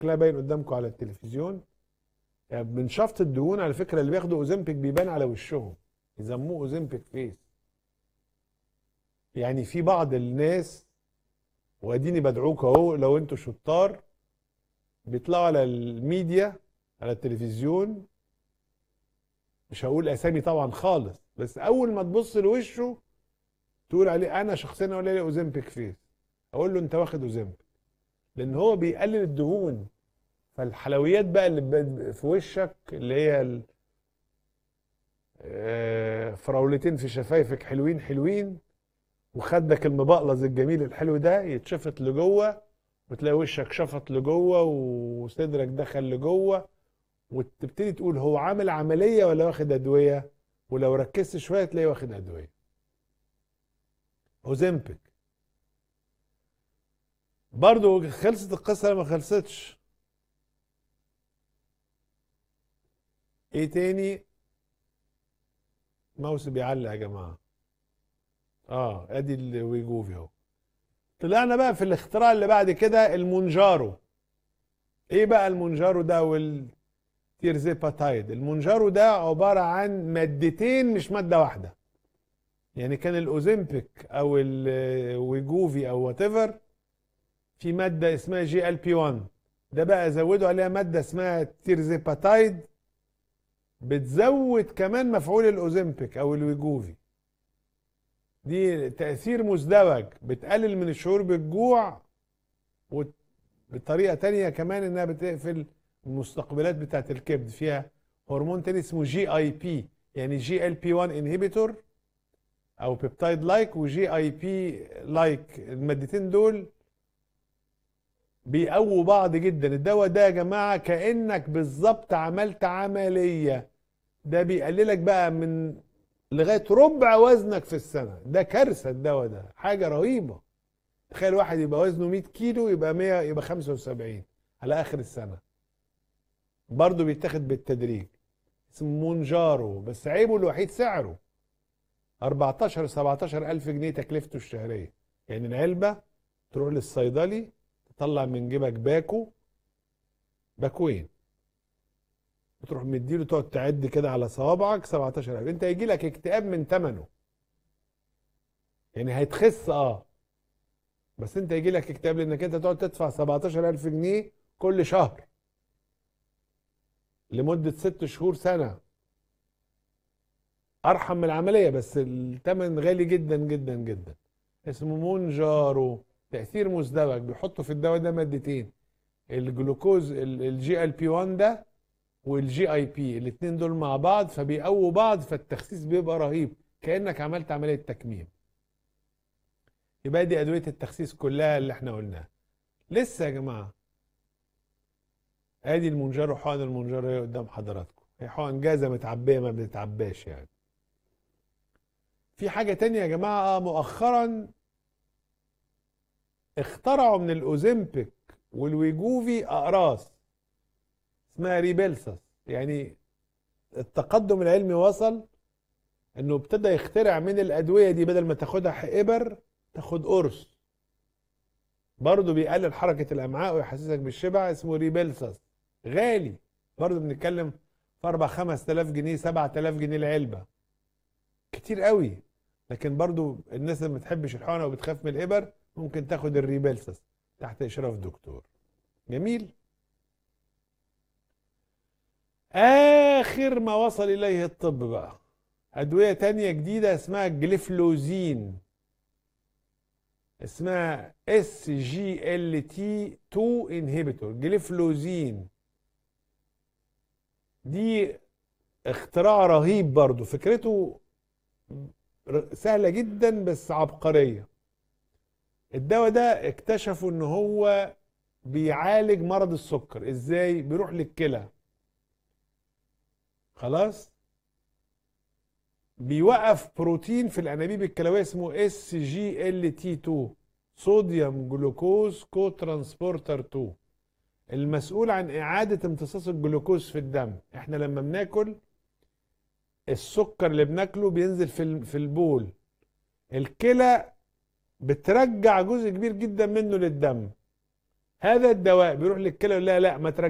شكلها باين قدامكم على التلفزيون يعني من شفط الدهون على فكره اللي بياخدوا اوزمبيك بيبان على وشهم يسموه اوزمبيك فيس يعني في بعض الناس واديني بدعوك اهو لو انتوا شطار بيطلعوا على الميديا على التلفزيون مش هقول اسامي طبعا خالص بس اول ما تبص لوشه تقول عليه انا شخصيا اقول عليه اوزمبيك فيس اقول له انت واخد اوزمبيك لان هو بيقلل الدهون فالحلويات بقى اللي ب- في وشك اللي هي ال- آه، فراولتين في شفايفك حلوين حلوين وخدك المبقلظ الجميل الحلو ده يتشفط لجوه وتلاقي وشك شفط لجوه وصدرك دخل لجوه وتبتدي تقول هو عامل عمليه ولا واخد ادويه ولو ركزت شويه تلاقيه واخد ادويه اوزمبيك برضو خلصت القصه ولا ما خلصتش ايه تاني ماوس بيعلق يا جماعه اه ادي الويجوفي اهو طلعنا بقى في الاختراع اللي بعد كده المونجارو ايه بقى المونجارو ده والتيرزيباتايد المونجارو ده عبارة عن مادتين مش مادة واحدة يعني كان الاوزمبيك او الويجوفي او وات ايفر في مادة اسمها جي ال بي 1 ده بقى زودوا عليها مادة اسمها تيرزيباتايد بتزود كمان مفعول الاوزمبيك او الويجوفي دي تأثير مزدوج بتقلل من الشعور بالجوع وبطريقة تانية كمان انها بتقفل المستقبلات بتاعت الكبد فيها هرمون تاني اسمه جي اي بي يعني جي ال بي 1 انهبيتور او بيبتايد لايك وجي اي بي لايك المادتين دول بيقووا بعض جدا الدواء ده يا جماعة كأنك بالظبط عملت عملية ده بيقللك بقى من لغايه ربع وزنك في السنه ده كارثه الدواء ده حاجه رهيبه تخيل واحد يبقى وزنه 100 كيلو يبقى 100 يبقى 75 على اخر السنه برضه بيتاخد بالتدريج اسمه مونجارو بس عيبه الوحيد سعره 14 17 الف جنيه تكلفته الشهريه يعني العلبه تروح للصيدلي تطلع من جيبك باكو باكوين وتروح مديله تقعد تعد كده على صوابعك 17000 انت هيجي لك اكتئاب من ثمنه يعني هتخس اه بس انت هيجي لك اكتئاب لانك انت تقعد تدفع 17000 جنيه كل شهر لمدة ست شهور سنة أرحم من العملية بس الثمن غالي جدا جدا جدا اسمه مونجارو تأثير مزدوج بيحطوا في الدواء ده مادتين الجلوكوز الجي ال بي 1 ده والجي اي بي الاثنين دول مع بعض فبيقووا بعض فالتخسيس بيبقى رهيب كانك عملت عمليه تكميم يبقى دي ادويه التخسيس كلها اللي احنا قلناها لسه يا جماعه ادي المنجر وحقن المنجر اهي قدام حضراتكم هي حقن جاهزه متعبيه ما بتتعباش يعني في حاجه تانية يا جماعه مؤخرا اخترعوا من الاوزمبيك والويجوفي اقراص اسمها ريبيلسس يعني التقدم العلمي وصل انه ابتدى يخترع من الادويه دي بدل ما تاخدها ابر تاخد قرص برضه بيقلل حركه الامعاء ويحسسك بالشبع اسمه ريبيلسس غالي برضه بنتكلم في 4 5000 جنيه 7000 جنيه العلبه كتير قوي لكن برضه الناس اللي ما بتحبش الحقنه وبتخاف من الابر ممكن تاخد الريبيلسس تحت اشراف دكتور جميل اخر ما وصل اليه الطب بقى ادويه تانية جديده اسمها جليفلوزين اسمها اس جي ال تي 2 انهبيتور جليفلوزين دي اختراع رهيب برضو فكرته سهله جدا بس عبقريه الدواء ده اكتشفوا ان هو بيعالج مرض السكر ازاي بيروح للكلى خلاص بيوقف بروتين في الانابيب الكلويه اسمه اس جي ال تي 2 صوديوم جلوكوز كو ترانسبورتر 2 المسؤول عن اعاده امتصاص الجلوكوز في الدم احنا لما بناكل السكر اللي بناكله بينزل في في البول الكلى بترجع جزء كبير جدا منه للدم هذا الدواء بيروح للكلى يقول لها لا ما ترجع